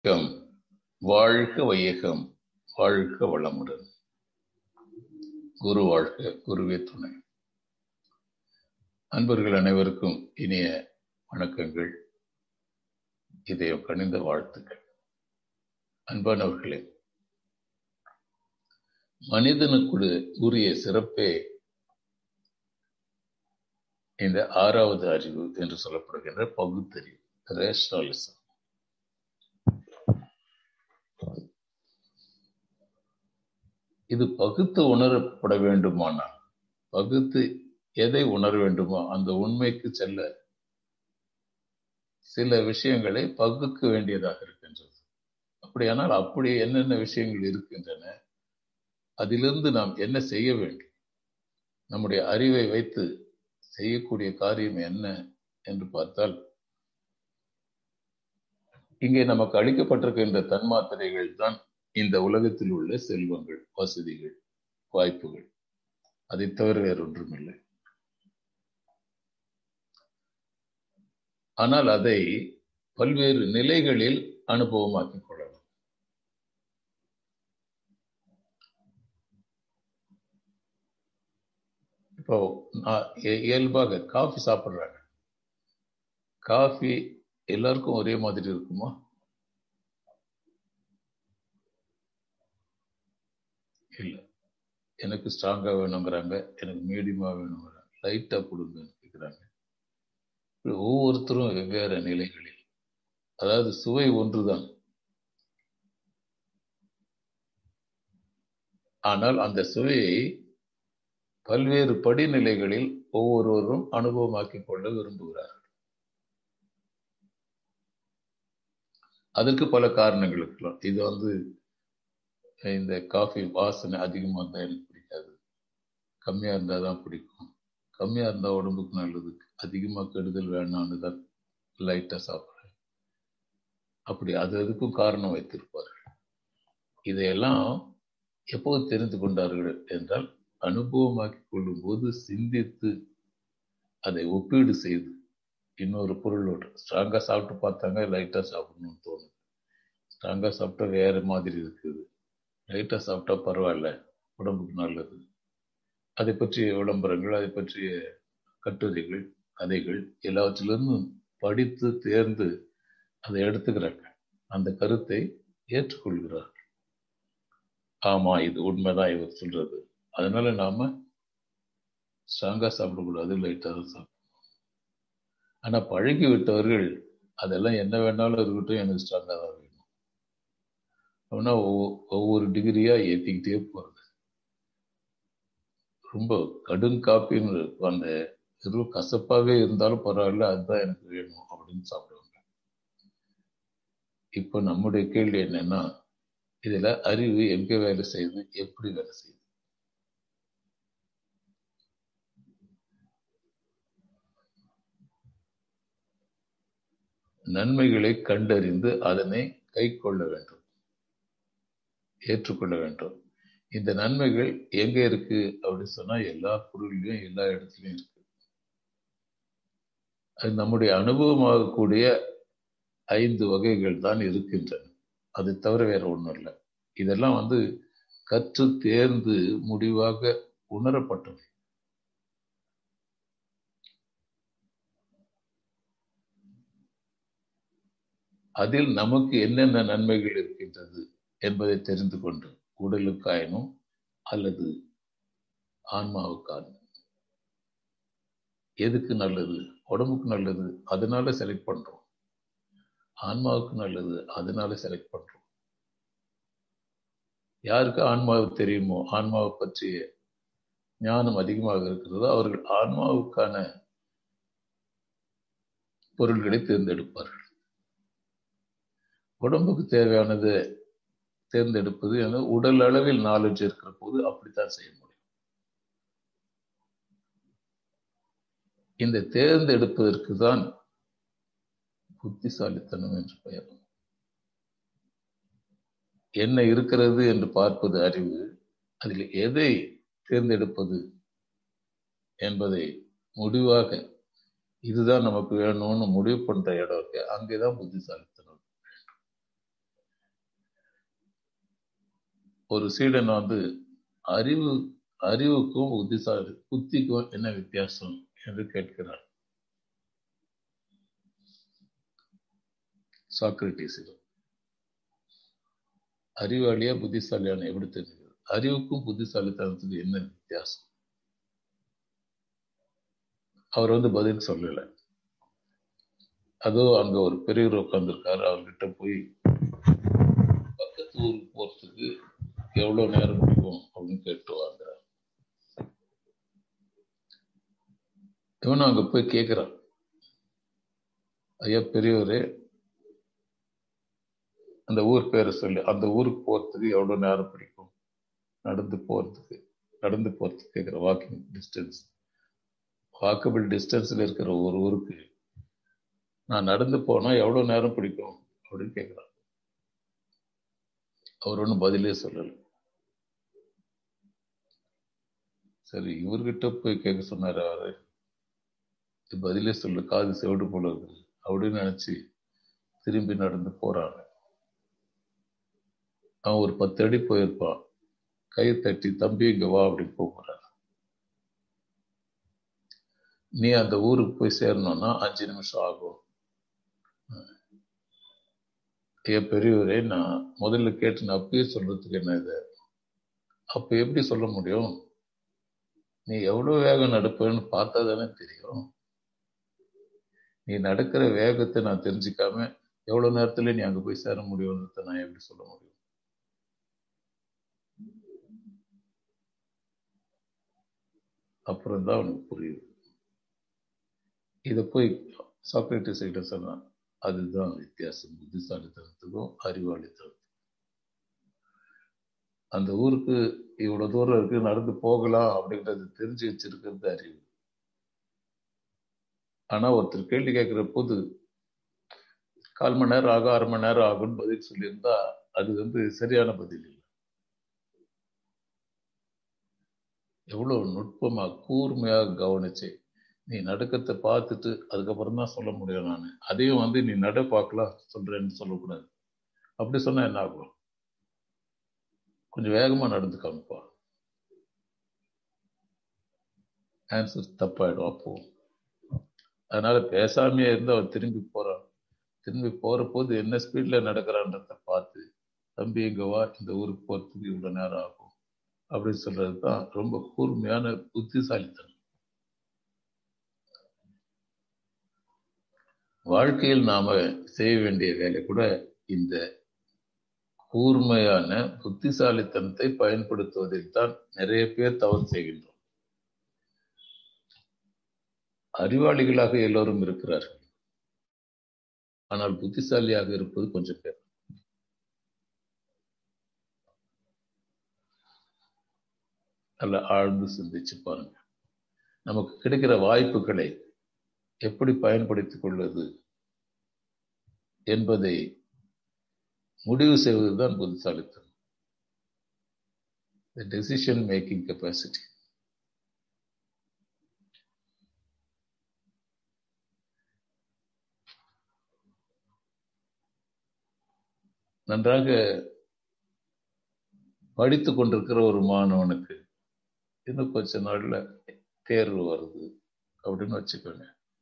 வணக்கம் வாழ்க வையகம் வாழ்க வளமுடன் குரு வாழ்க குருவே துணை அன்பர்கள் அனைவருக்கும் இனிய வணக்கங்கள் இதயம் கணிந்த வாழ்த்துக்கள் அன்பானவர்களே மனிதனுக்கு உரிய சிறப்பே இந்த ஆறாவது அறிவு என்று சொல்லப்படுகின்ற பகுத்தறிவு ரேஷனலிசம் இது பகுத்து உணரப்பட வேண்டுமானால் பகுத்து எதை உணர வேண்டுமோ அந்த உண்மைக்கு செல்ல சில விஷயங்களை பகுக்க வேண்டியதாக இருக்கின்றது அப்படியானால் அப்படி என்னென்ன விஷயங்கள் இருக்கின்றன அதிலிருந்து நாம் என்ன செய்ய வேண்டும் நம்முடைய அறிவை வைத்து செய்யக்கூடிய காரியம் என்ன என்று பார்த்தால் இங்கே நமக்கு அளிக்கப்பட்டிருக்கின்ற தன்மாத்திரைகள் தான் இந்த உலகத்தில் உள்ள செல்வங்கள் வசதிகள் வாய்ப்புகள் அதை தவிர வேறொன்றுமில்லை ஆனால் அதை பல்வேறு நிலைகளில் அனுபவமாக்கிக் கொள்ளலாம் இப்போ இயல்பாக காஃபி சாப்பிட்றாங்க காஃபி எல்லாருக்கும் ஒரே மாதிரி இருக்குமா இல்லை எனக்கு ஸ்ட்ராங்கா வேணுங்கிறாங்க எனக்கு மீடியமா வேணுங்கிறாங்க லைட்டா கொடுங்கன்னு கேட்குறாங்க ஒவ்வொருத்தரும் வெவ்வேறு நிலைகளில் அதாவது சுவை ஒன்றுதான் ஆனால் அந்த சுவையை பல்வேறு படிநிலைகளில் ஒவ்வொருவரும் அனுபவமாக்கிக் கொள்ள விரும்புகிறார்கள் அதற்கு பல காரணங்கள் இருக்கலாம் இது வந்து இந்த காஃபி வாசனை அதிகமாக இருந்தால் எனக்கு பிடிக்காது கம்மியாக இருந்தால் தான் பிடிக்கும் கம்மியாக இருந்தால் உடம்புக்கு நல்லது அதிகமாக கெடுதல் வேணான்னு தான் லைட்டாக சாப்பிட்றேன் அப்படி அது அதுக்கும் காரணம் வைத்திருப்பார்கள் இதையெல்லாம் எப்போது தெரிந்து கொண்டார்கள் என்றால் அனுபவமாக்கி கொள்ளும் போது சிந்தித்து அதை ஒப்பீடு செய்து இன்னொரு பொருளோடு ஸ்ட்ராங்காக சாப்பிட்டு பார்த்தாங்க லைட்டாக சாப்பிடணும்னு தோணுது ஸ்ட்ராங்காக சாப்பிட்டா வேற மாதிரி இருக்குது லைட்டாக சாப்பிட்டா பரவாயில்ல உடம்புக்கு நல்லது அதை பற்றிய விளம்பரங்கள் அதை பற்றிய கட்டுரைகள் கதைகள் எல்லாவற்றிலிருந்தும் படித்து தேர்ந்து அதை எடுத்துக்கிறாங்க அந்த கருத்தை ஏற்றுக்கொள்கிறார்கள் ஆமா இது உண்மைதான் இவர் சொல்றது அதனால நாம ஸ்ட்ராங்கா சாப்பிடக்கூடாது லைட்டாக தான் சாப்பிடணும் ஆனா பழகி விட்டவர்கள் அதெல்லாம் என்ன வேணாலும் இருக்கட்டும் எனக்கு ஸ்ட்ராங்கா தான் வேணும் அப்படின்னா ஒவ்வொரு டிகிரியா ஏத்திக்கிட்டே போறது ரொம்ப கடும் காப்பின்னு அந்த வெறும் கசப்பாவே இருந்தாலும் பரவாயில்ல அதுதான் எனக்கு வேணும் அப்படின்னு சாப்பிடுவாங்க இப்ப நம்முடைய கேள்வி என்னன்னா இதுல அறிவு எங்க வேலை செய்யுது எப்படி வேலை செய்யுது நன்மைகளை கண்டறிந்து அதனை கை கொள்ள வேண்டும் ஏற்றுக்கொள்ள வேண்டும் இந்த நன்மைகள் எங்க இருக்கு அப்படின்னு சொன்னா எல்லா பொருள்லையும் எல்லா இடத்துலயும் இருக்கு அது நம்முடைய அனுபவமாகக்கூடிய ஐந்து வகைகள் தான் இருக்கின்றன அது தவிர வேற ஒன்றும் இல்லை இதெல்லாம் வந்து கற்று தேர்ந்து முடிவாக உணரப்பட்டவை அதில் நமக்கு என்னென்ன நன்மைகள் இருக்கின்றது என்பதை தெரிந்து கொண்டு உடலுக்காயினும் அல்லது ஆன்மாவுக்கானும் எதுக்கு நல்லது உடம்புக்கு நல்லது அதனால செலக்ட் பண்றோம் ஆன்மாவுக்கு நல்லது அதனால செலக்ட் பண்றோம் யாருக்கு ஆன்மாவை தெரியுமோ ஆன்மாவை பற்றிய ஞானம் அதிகமாக இருக்கிறதோ அவர்கள் ஆன்மாவுக்கான பொருள்களை தேர்ந்தெடுப்பார்கள் உடம்புக்கு தேவையானது தேர்ந்தெடுப்பது என உடல் அளவில் நாலேஜ் இருக்கிற போது அப்படித்தான் செய்ய முடியும் இந்த தேர்ந்தெடுப்பதற்கு தான் புத்திசாலித்தனம் என்று பெயர் என்ன இருக்கிறது என்று பார்ப்பது அறிவு அதில் எதை தேர்ந்தெடுப்பது என்பதை முடிவாக இதுதான் நமக்கு வேணும்னு முடிவு பண்ற இடம் இருக்கு அங்கேதான் புத்திசாலித்தனம் ஒரு சீடன் வந்து அறிவு அறிவுக்கும் புத்திசாலி புத்திக்கும் என்ன வித்தியாசம் என்று கேட்கிறார் சாக்ரட்டிஸிடம் அறிவாளியா புத்திசாலியான எப்படி தெரிஞ்சுக்கிறது அறிவுக்கும் புத்திசாலித்தனத்துக்கு என்ன வித்தியாசம் அவர் வந்து பதில் சொல்லல அதோ அங்க ஒரு பெரியவர் உட்காந்துருக்காரு அவர்கிட்ட போய் பக்கத்து ஊருக்கு போறதுக்கு எவ்வளவு நேரம் பிடிக்கும் அப்படின்னு கேட்டு வாங்க இவனும் அங்க போய் கேட்கிறான் ஐயா பெரியவரே அந்த ஊர் பேரை சொல்லி அந்த ஊருக்கு போறதுக்கு எவ்வளவு நேரம் பிடிக்கும் நடந்து போறதுக்கு நடந்து போறதுக்கு கேட்கிற வாக்கிங் டிஸ்டன்ஸ் வாக்கபிள் டிஸ்டன்ஸ்ல இருக்கிற ஒரு ஊருக்கு நான் நடந்து போனா எவ்வளவு நேரம் பிடிக்கும் அப்படின்னு கேட்கிறான் அவர் ஒன்றும் பதிலே சொல்லல சரி இவர்கிட்ட போய் கேட்க சொன்னாரு அவரு பதிலே சொல்லு காது செவிடு போல இருக்குது அப்படின்னு நினைச்சு திரும்பி நடந்து போறாங்க அவன் ஒரு பத்து அடி போயிருப்பான் கை தட்டி தம்பி இங்க வா அப்படின்னு கூப்பிடுறான் நீ அந்த ஊருக்கு போய் சேரணும்னா அஞ்சு நிமிஷம் ஆகும் என் பெரியவரே நான் முதல்ல கேட்டு நான் அப்பயே சொல்றதுக்கு என்ன இது அப்ப எப்படி சொல்ல முடியும் நீ எவ்வளவு வேகம் நடப்பேன்னு பார்த்தா தானே தெரியும் நீ நடக்கிற வேகத்தை நான் தெரிஞ்சுக்காம எவ்வளவு நேரத்துல நீ அங்க போய் சேர முடியும்ன்றத நான் எப்படி சொல்ல முடியும் அப்புறம் தான் அவனுக்கு புரியுது இதை போய் சாக்ரட்டிஸ் கிட்ட சொன்னான் அதுதான் வித்தியாசம் புத்திசாலித்தனத்துக்கும் அறிவாளித்தனத்துக்கும் அந்த ஊருக்கு இவ்வளவு தூரம் இருக்கு நடந்து போகலாம் அப்படின்றது தெரிஞ்சு வச்சிருக்கிறது அறிவு ஆனா ஒருத்தர் கேள்வி கேட்கிற போது கால் மணி நேரம் ஆகும் அரை மணி நேரம் ஆகும்னு பதில் சொல்லியிருந்தா அது வந்து சரியான பதில் இல்லை எவ்வளவு நுட்பமா கூர்மையா கவனிச்சு நீ நடுக்கத்தை பார்த்துட்டு அதுக்கப்புறம் தான் சொல்ல முடியும் நான் அதையும் வந்து நீ நட பார்க்கலாம் சொல்றேன்னு சொல்லக்கூடாது அப்படி சொன்னா என்ன ஆகும் கொஞ்சம் வேகமா நடந்து காமிப்பா ஆன்சர் தப்பாயிடும் அப்போ அதனால பேசாமையே இருந்து அவன் திரும்பி போறான் திரும்பி போற போது என்ன ஸ்பீட்ல நடக்கிறான்றத பார்த்து தம்பி இங்க வா இந்த ஊருக்கு போறதுக்கு இவ்வளவு நேரம் ஆகும் அப்படின்னு சொல்றது தான் ரொம்ப கூர்மையான புத்திசாலித்தனம் வாழ்க்கையில் நாம செய்ய வேண்டிய வேலை கூட இந்த கூர்மையான புத்திசாலித்தனத்தை பயன்படுத்துவதில் தான் நிறைய பேர் தவறு செய்கின்றோம் அறிவாளிகளாக எல்லோரும் இருக்கிறார்கள் ஆனால் புத்திசாலியாக இருப்பது கொஞ்சம் பேர் நல்ல ஆழ்ந்து சிந்திச்சு பாருங்க நமக்கு கிடைக்கிற வாய்ப்புகளை எப்படி பயன்படுத்திக் கொள்வது என்பதை முடிவு செய்வதுதான் புத்திசாலித்தனம் டெசிஷன் மேக்கிங் கெப்பாசிட்டி நன்றாக படித்து கொண்டிருக்கிற ஒரு மாணவனுக்கு இன்னும் கொஞ்ச நாள்ல தேர்வு வருது அப்படின்னு வச்சுக்கோங்க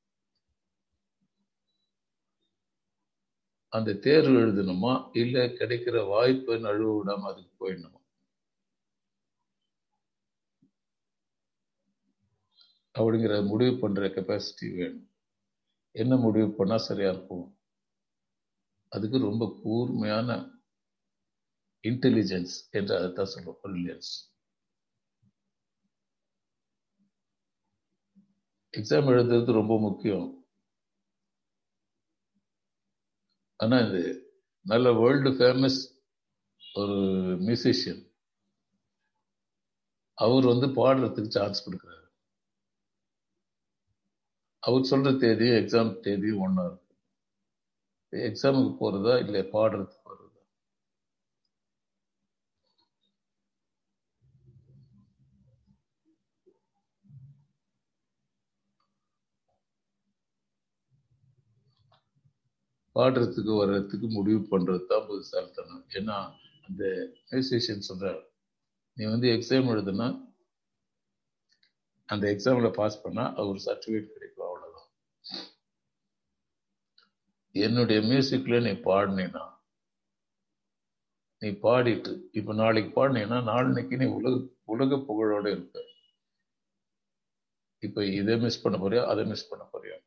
அந்த தேர்வு எழுதணுமா இல்ல கிடைக்கிற வாய்ப்பை நழுவ விடாம அதுக்கு போயிடணுமா அப்படிங்கிற முடிவு பண்ற கெப்பாசிட்டி வேணும் என்ன முடிவு பண்ணா சரியா இருக்கும் அதுக்கு ரொம்ப கூர்மையான இன்டெலிஜென்ஸ் என்று அதைத்தான் சொல்லுவோம் பிரில்லியன்ஸ் எக்ஸாம் எழுதுறது ரொம்ப முக்கியம் ஆனா இது நல்ல வேர்ல்டு ஃபேமஸ் ஒரு மியூசிஷியன் அவர் வந்து பாடுறதுக்கு சான்ஸ் கொடுக்குறாரு அவர் சொல்ற தேதியும் எக்ஸாம் தேதியும் ஒன்றா இருக்கு எக்ஸாமுக்கு போறதா இல்லை பாடுறதுக்கு போறதா பாடுறதுக்கு வர்றதுக்கு முடிவு பண்றது தான் புதுசாலித்தனம் ஏன்னா அந்த மியூசிஷியன் சொல்றாரு நீ வந்து எக்ஸாம் எழுதுனா அந்த எக்ஸாம்ல பாஸ் பண்ணா ஒரு சர்டிபிகேட் கிடைக்கும் அவ்வளவுதான் என்னுடைய மியூசிக்ல நீ பாடினீன்னா நீ பாடிட்டு இப்ப நாளைக்கு பாடினீங்கன்னா நாளைக்கு நீ உலக உலக புகழோட இருப்ப இப்ப இதை மிஸ் பண்ண போறியா அதை மிஸ் பண்ண போறியா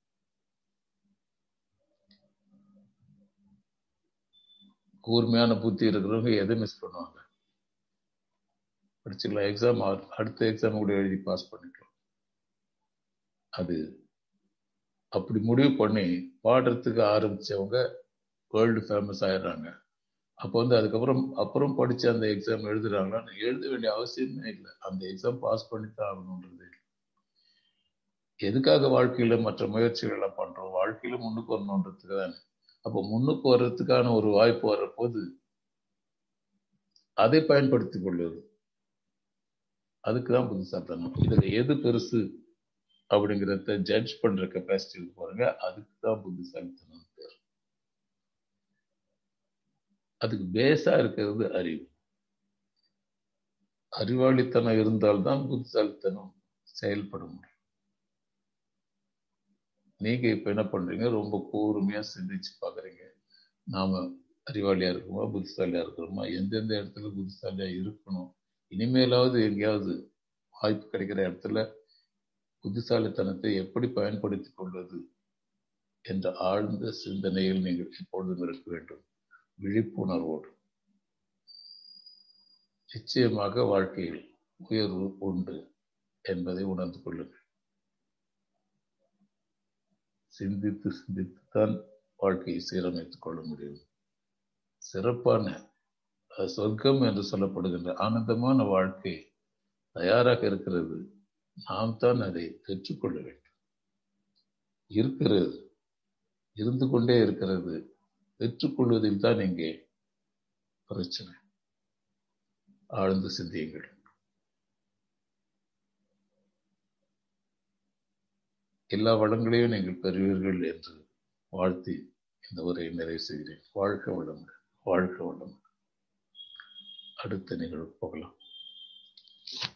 கூர்மையான புத்தி இருக்கிறவங்க எதை மிஸ் பண்ணுவாங்க படிச்சுக்கலாம் எக்ஸாம் அடுத்த எக்ஸாம் கூட எழுதி பாஸ் பண்ணிக்கலாம் அது அப்படி முடிவு பண்ணி பாடுறதுக்கு ஆரம்பிச்சவங்க வேர்ல்டு ஃபேமஸ் ஆயிடுறாங்க அப்போ வந்து அதுக்கப்புறம் அப்புறம் படிச்சு அந்த எக்ஸாம் எழுதுறாங்களான்னு எழுத வேண்டிய அவசியமே இல்லை அந்த எக்ஸாம் பாஸ் பண்ணி தான் ஆகணுன்றது எதுக்காக வாழ்க்கையில மற்ற முயற்சிகள் எல்லாம் பண்றோம் வாழ்க்கையில முன்னுக்கு வரணுன்றதுக்கு தானே அப்போ முன்னுக்கு வர்றதுக்கான ஒரு வாய்ப்பு வர்றபோது அதை பயன்படுத்திக் கொள்வது அதுக்கு தான் புத்திசாலித்தனம் இதுல எது பெருசு அப்படிங்கிறத ஜட்ஜ் பண்ற கெப்பாசிட்டி இருக்கு பாருங்க அதுக்கு தான் புத்திசாலித்தனம் பேர் அதுக்கு பேஸா இருக்கிறது அறிவு அறிவாளித்தனம் இருந்தால்தான் புத்திசாலித்தனம் செயல்பட முடியும் நீங்க இப்ப என்ன பண்றீங்க ரொம்ப கூர்மையா சிந்திச்சு பாக்குறீங்க நாம அறிவாளியா இருக்குமா புத்திசாலியா இருக்கிறோமா எந்தெந்த இடத்துல புத்திசாலியா இருக்கணும் இனிமேலாவது எங்கேயாவது வாய்ப்பு கிடைக்கிற இடத்துல புத்திசாலித்தனத்தை எப்படி பயன்படுத்திக் கொள்வது என்ற ஆழ்ந்த சிந்தனையில் நீங்கள் எப்பொழுதும் இருக்க வேண்டும் விழிப்புணர்வோடு நிச்சயமாக வாழ்க்கையில் உயர்வு உண்டு என்பதை உணர்ந்து கொள்ளுங்கள் சிந்தித்து சிந்தித்து தான் வாழ்க்கையை சீரமைத்துக் கொள்ள முடியும் சிறப்பான சொர்க்கம் என்று சொல்லப்படுகின்ற ஆனந்தமான வாழ்க்கை தயாராக இருக்கிறது நாம் தான் அதை பெற்றுக்கொள்ள வேண்டும் இருக்கிறது இருந்து கொண்டே இருக்கிறது பெற்றுக்கொள்வதில் தான் இங்கே பிரச்சனை ஆழ்ந்து சிந்தியுங்கள் எல்லா வளங்களையும் நீங்கள் பெறுவீர்கள் என்று வாழ்த்தி இந்த உரையை நிறைவு செய்கிறேன் வாழ்க வளமுடன் வாழ்க வளமுடன் அடுத்த நிகழ்வு போகலாம்